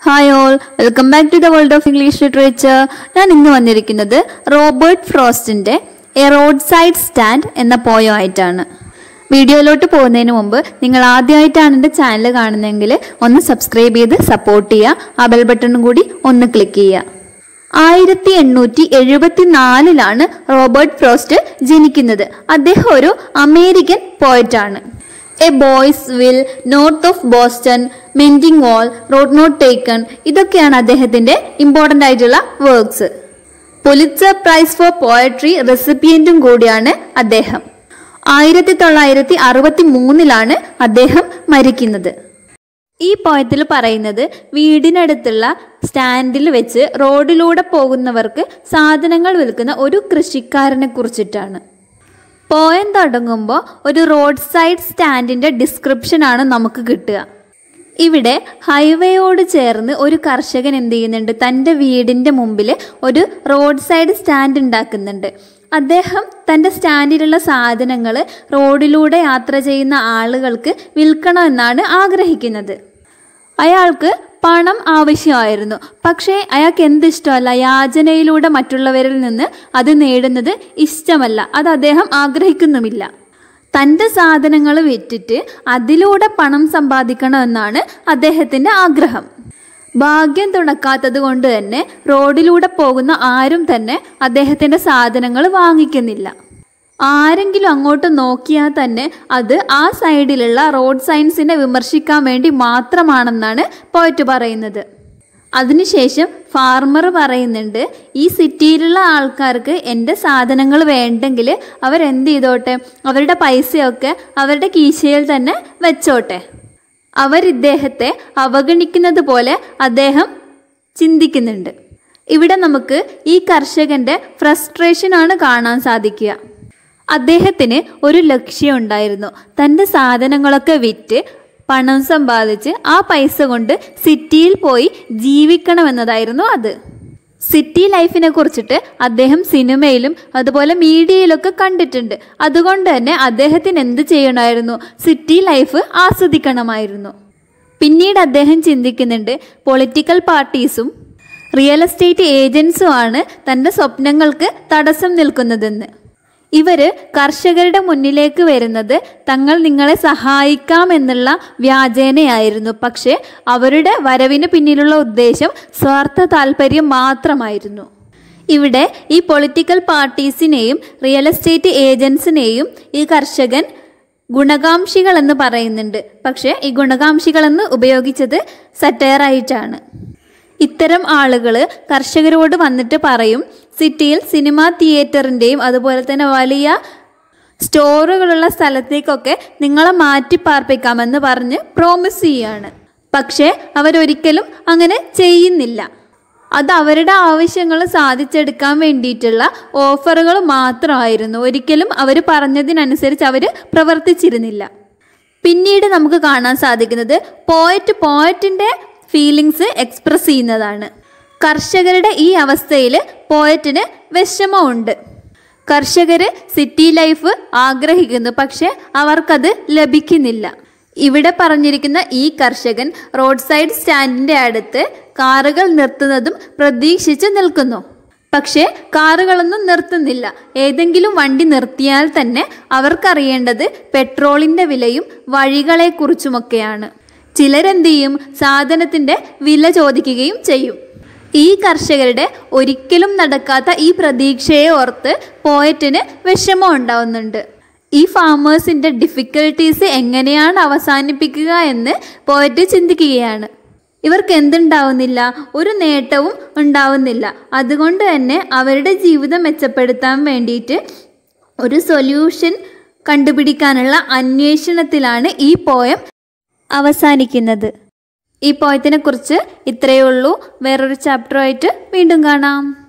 hi all welcome back to the world of English literature ഞാൻ ഇന്ന് വന്നിരിക്കുന്നത് Robert ഫ്രോസ്റ്റിന്റെ എ റോഡ് സൈഡ് സ്റ്റാൻഡ് എന്ന പോയോ ആയിട്ടാണ് വീഡിയോയിലോട്ട് പോകുന്നതിന് മുമ്പ് നിങ്ങൾ ആദ്യമായിട്ടാണ് എൻ്റെ ചാനൽ കാണുന്നതെങ്കിൽ ഒന്ന് സബ്സ്ക്രൈബ് ചെയ്ത് സപ്പോർട്ട് ചെയ്യുക ആ ബെൽ ബട്ടണും കൂടി ഒന്ന് ക്ലിക്ക് ചെയ്യുക ആയിരത്തി എണ്ണൂറ്റി എഴുപത്തി നാലിലാണ് റോബർട്ട് ഫ്രോസ്റ്റ് ജനിക്കുന്നത് അദ്ദേഹം ഒരു അമേരിക്കൻ പോയറ്റാണ് a boy's will north of Boston mending wall road not taken ഇതൊക്കെയാണ് അദ്ദേഹത്തിന്റെ ഇമ്പോർട്ടൻ്റ് ആയിട്ടുള്ള works Pulitzer prize for poetry റെസിപ്പിയന്റും കൂടിയാണ് അദ്ദേഹം ആയിരത്തി തൊള്ളായിരത്തി അറുപത്തി മൂന്നിലാണ് അദ്ദേഹം മരിക്കുന്നത് ഈ പോയത്തിൽ പറയുന്നത് വീടിനടുത്തുള്ള സ്റ്റാൻഡിൽ വെച്ച് റോഡിലൂടെ പോകുന്നവർക്ക് സാധനങ്ങൾ വിൽക്കുന്ന ഒരു കൃഷിക്കാരനെ കുറിച്ചിട്ടാണ് പോയം തുടങ്ങുമ്പോൾ ഒരു റോഡ് സൈഡ് സ്റ്റാൻഡിൻ്റെ ഡിസ്ക്രിപ്ഷനാണ് നമുക്ക് കിട്ടുക ഇവിടെ ഹൈവേയോട് ചേർന്ന് ഒരു കർഷകൻ എന്ത് ചെയ്യുന്നുണ്ട് തൻ്റെ വീടിൻ്റെ മുമ്പിൽ ഒരു റോഡ് സൈഡ് സ്റ്റാൻഡ് ഉണ്ടാക്കുന്നുണ്ട് അദ്ദേഹം തൻ്റെ സ്റ്റാൻഡിലുള്ള സാധനങ്ങൾ റോഡിലൂടെ യാത്ര ചെയ്യുന്ന ആളുകൾക്ക് വിൽക്കണമെന്നാണ് ആഗ്രഹിക്കുന്നത് അയാൾക്ക് പണം ആവശ്യമായിരുന്നു പക്ഷേ അയാൾക്ക് എന്തിഷ്ടമല്ല യാചനയിലൂടെ മറ്റുള്ളവരിൽ നിന്ന് അത് നേടുന്നത് ഇഷ്ടമല്ല അത് അദ്ദേഹം ആഗ്രഹിക്കുന്നുമില്ല തൻ്റെ സാധനങ്ങൾ വിറ്റിട്ട് അതിലൂടെ പണം സമ്പാദിക്കണമെന്നാണ് അദ്ദേഹത്തിൻ്റെ ആഗ്രഹം ഭാഗ്യം തുണക്കാത്തത് കൊണ്ട് തന്നെ റോഡിലൂടെ പോകുന്ന ആരും തന്നെ അദ്ദേഹത്തിൻ്റെ സാധനങ്ങൾ വാങ്ങിക്കുന്നില്ല ആരെങ്കിലും അങ്ങോട്ട് നോക്കിയാൽ തന്നെ അത് ആ സൈഡിലുള്ള റോഡ് സയൻസിനെ വിമർശിക്കാൻ വേണ്ടി മാത്രമാണെന്നാണ് പോയിട്ട് പറയുന്നത് അതിനുശേഷം ഫാർമർ പറയുന്നുണ്ട് ഈ സിറ്റിയിലുള്ള ആൾക്കാർക്ക് എൻ്റെ സാധനങ്ങൾ വേണ്ടെങ്കിൽ അവരെന്ത് ചെയ്തോട്ടെ അവരുടെ പൈസയൊക്കെ അവരുടെ കീശയിൽ തന്നെ വെച്ചോട്ടെ അവരിദ്ദേഹത്തെ അവഗണിക്കുന്നത് പോലെ അദ്ദേഹം ചിന്തിക്കുന്നുണ്ട് ഇവിടെ നമുക്ക് ഈ കർഷകന്റെ ഫ്രസ്ട്രേഷനാണ് കാണാൻ സാധിക്കുക അദ്ദേഹത്തിന് ഒരു ലക്ഷ്യം ഉണ്ടായിരുന്നു തൻ്റെ സാധനങ്ങളൊക്കെ വിറ്റ് പണം സമ്പാദിച്ച് ആ പൈസ കൊണ്ട് സിറ്റിയിൽ പോയി ജീവിക്കണമെന്നതായിരുന്നു അത് സിറ്റി ലൈഫിനെ കുറിച്ചിട്ട് അദ്ദേഹം സിനിമയിലും അതുപോലെ മീഡിയയിലൊക്കെ കണ്ടിട്ടുണ്ട് അതുകൊണ്ട് തന്നെ അദ്ദേഹത്തിന് എന്ത് ചെയ്യണമായിരുന്നു സിറ്റി ലൈഫ് ആസ്വദിക്കണമായിരുന്നു പിന്നീട് അദ്ദേഹം ചിന്തിക്കുന്നുണ്ട് പൊളിറ്റിക്കൽ പാർട്ടീസും റിയൽ എസ്റ്റേറ്റ് ഏജൻസുമാണ് തൻ്റെ സ്വപ്നങ്ങൾക്ക് തടസ്സം നിൽക്കുന്നതെന്ന് ഇവര് കർഷകരുടെ മുന്നിലേക്ക് വരുന്നത് തങ്ങൾ നിങ്ങളെ സഹായിക്കാം എന്നുള്ള വ്യാജേനയായിരുന്നു പക്ഷേ അവരുടെ വരവിന് പിന്നിലുള്ള ഉദ്ദേശം സ്വാർത്ഥ താല്പര്യം മാത്രമായിരുന്നു ഇവിടെ ഈ പൊളിറ്റിക്കൽ പാർട്ടീസിനെയും റിയൽ എസ്റ്റേറ്റ് ഏജൻസിനെയും ഈ കർഷകൻ ഗുണകാംക്ഷികൾ എന്ന് പറയുന്നുണ്ട് പക്ഷേ ഈ ഗുണകാംക്ഷികൾ എന്ന് ഉപയോഗിച്ചത് സറ്റയറായിട്ടാണ് ഇത്തരം ആളുകൾ കർഷകരോട് വന്നിട്ട് പറയും സിറ്റിയിൽ സിനിമാ തിയേറ്ററിൻ്റെയും അതുപോലെ തന്നെ വലിയ സ്റ്റോറുകളുള്ള സ്ഥലത്തേക്കൊക്കെ നിങ്ങളെ മാറ്റി പാർപ്പിക്കാമെന്ന് പറഞ്ഞ് പ്രോമിസ് ചെയ്യാണ് പക്ഷേ അവരൊരിക്കലും അങ്ങനെ ചെയ്യുന്നില്ല അത് അവരുടെ ആവശ്യങ്ങൾ സാധിച്ചെടുക്കാൻ വേണ്ടിയിട്ടുള്ള ഓഫറുകൾ മാത്രമായിരുന്നു ഒരിക്കലും അവർ പറഞ്ഞതിനനുസരിച്ച് അവർ പ്രവർത്തിച്ചിരുന്നില്ല പിന്നീട് നമുക്ക് കാണാൻ സാധിക്കുന്നത് പോയറ്റ് പോയറ്റിൻ്റെ ഫീലിങ്സ് എക്സ്പ്രസ് ചെയ്യുന്നതാണ് കർഷകരുടെ ഈ അവസ്ഥയിൽ പോയറ്റിന് വിഷമമുണ്ട് കർഷകർ സിറ്റി ലൈഫ് ആഗ്രഹിക്കുന്നു പക്ഷെ അവർക്കത് ലഭിക്കുന്നില്ല ഇവിടെ പറഞ്ഞിരിക്കുന്ന ഈ കർഷകൻ റോഡ് സൈഡ് സ്റ്റാൻഡിൻ്റെ അടുത്ത് കാറുകൾ നിർത്തുന്നതും പ്രതീക്ഷിച്ച് നിൽക്കുന്നു പക്ഷേ കാറുകളൊന്നും നിർത്തുന്നില്ല ഏതെങ്കിലും വണ്ടി നിർത്തിയാൽ തന്നെ അവർക്കറിയേണ്ടത് പെട്രോളിൻ്റെ വിലയും വഴികളെക്കുറിച്ചുമൊക്കെയാണ് ചിലരെന്ത് ചെയ്യും സാധനത്തിൻ്റെ വില ചോദിക്കുകയും ചെയ്യും ഈ കർഷകരുടെ ഒരിക്കലും നടക്കാത്ത ഈ പ്രതീക്ഷയെ ഓർത്ത് പോയറ്റിന് വിഷമം ഉണ്ടാവുന്നുണ്ട് ഈ ഫാമേഴ്സിൻ്റെ ഡിഫിക്കൽട്ടീസ് എങ്ങനെയാണ് അവസാനിപ്പിക്കുക എന്ന് പോയറ്റ് ചിന്തിക്കുകയാണ് ഇവർക്ക് എന്തുണ്ടാവുന്നില്ല ഒരു നേട്ടവും ഉണ്ടാവുന്നില്ല അതുകൊണ്ട് തന്നെ അവരുടെ ജീവിതം മെച്ചപ്പെടുത്താൻ വേണ്ടിയിട്ട് ഒരു സൊല്യൂഷൻ കണ്ടുപിടിക്കാനുള്ള അന്വേഷണത്തിലാണ് ഈ പോയം അവസാനിക്കുന്നത് ഈ പോയത്തിനെ കുറിച്ച് ഇത്രയേ ഉള്ളൂ വേറൊരു ചാപ്റ്ററുമായിട്ട് വീണ്ടും കാണാം